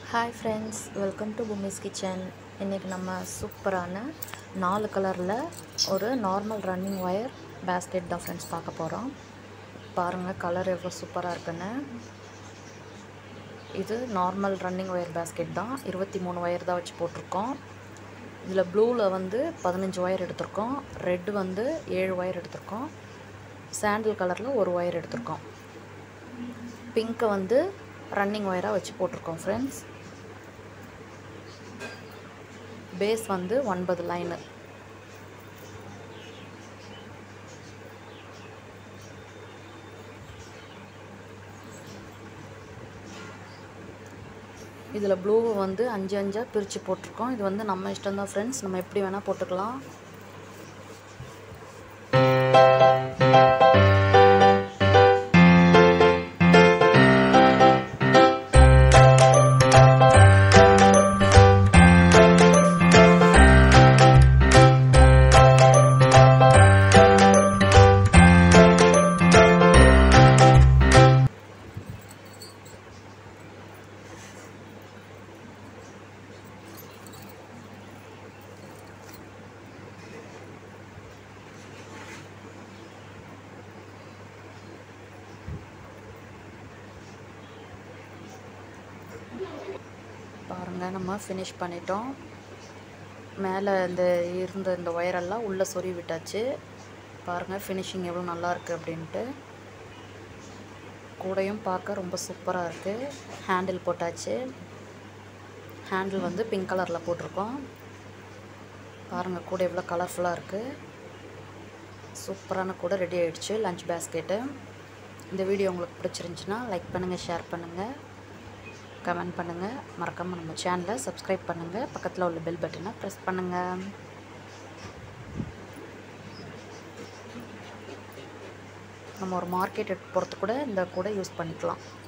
hi friends welcome to Bhoomi's kitchen இன்றைக்கி நம்ம சூப்பரான நாலு கலரில் ஒரு நார்மல் ரன்னிங் ஒயர் பேஸ்கெட் தான் ஃப்ரெண்ட்ஸ் பார்க்க போகிறோம் பாருங்கள் கலர் எவ்வளோ சூப்பராக இருக்குன்னு இது நார்மல் ரன்னிங் ஒயர் பேஸ்கெட் தான் இருபத்தி மூணு ஒயர் தான் வச்சு போட்டிருக்கோம் இதில் ப்ளூவில் வந்து பதினஞ்சு ஒயர் எடுத்திருக்கோம் ரெட் வந்து ஏழு ஒயர் எடுத்திருக்கோம் சாண்டில் கலரில் ஒரு ஒயர் எடுத்திருக்கோம் பிங்க்கை வந்து ரன்னிங் ஒயராக வச்சு போட்டிருக்கோம் ஃப்ரெண்ட்ஸ் பேஸ் வந்து ஒன்பது லைனு இதில் ப்ளூவை வந்து அஞ்சு அஞ்சாக பிரித்து போட்டிருக்கோம் இது வந்து நம்ம இஷ்டம் தான் ஃப்ரெண்ட்ஸ் நம்ம எப்படி வேணால் போட்டுக்கலாம் பாருங்கள் நம்ம ஃபினிஷ் பண்ணிட்டோம் மேலே இந்த இருந்த இந்த ஒயரெல்லாம் உள்ளே சொறி விட்டாச்சு பாருங்கள் ஃபினிஷிங் எவ்வளோ நல்லா இருக்குது அப்படின்ட்டு கூடையும் பார்க்க ரொம்ப சூப்பராக இருக்குது ஹேண்டில் போட்டாச்சு ஹேண்டில் வந்து பிங்க் கலரில் போட்டிருக்கோம் பாருங்கள் கூட எவ்வளோ கலர்ஃபுல்லாக இருக்குது சூப்பரான கூட ரெடி ஆகிடுச்சு லஞ்ச் பேஸ்கெட்டு இந்த வீடியோ உங்களுக்கு பிடிச்சிருந்துச்சின்னா லைக் பண்ணுங்கள் ஷேர் பண்ணுங்கள் கமெண்ட் பண்ணுங்கள் மறக்காமல் நம்ம சேனலை சப்ஸ்கிரைப் பண்ணுங்கள் பக்கத்தில் உள்ள பெல் பட்டனை ப்ரெஸ் பண்ணுங்கள் நம்ம ஒரு மார்க்கெட் போகிறதுக்கு கூட இந்த கூட யூஸ் பண்ணிக்கலாம்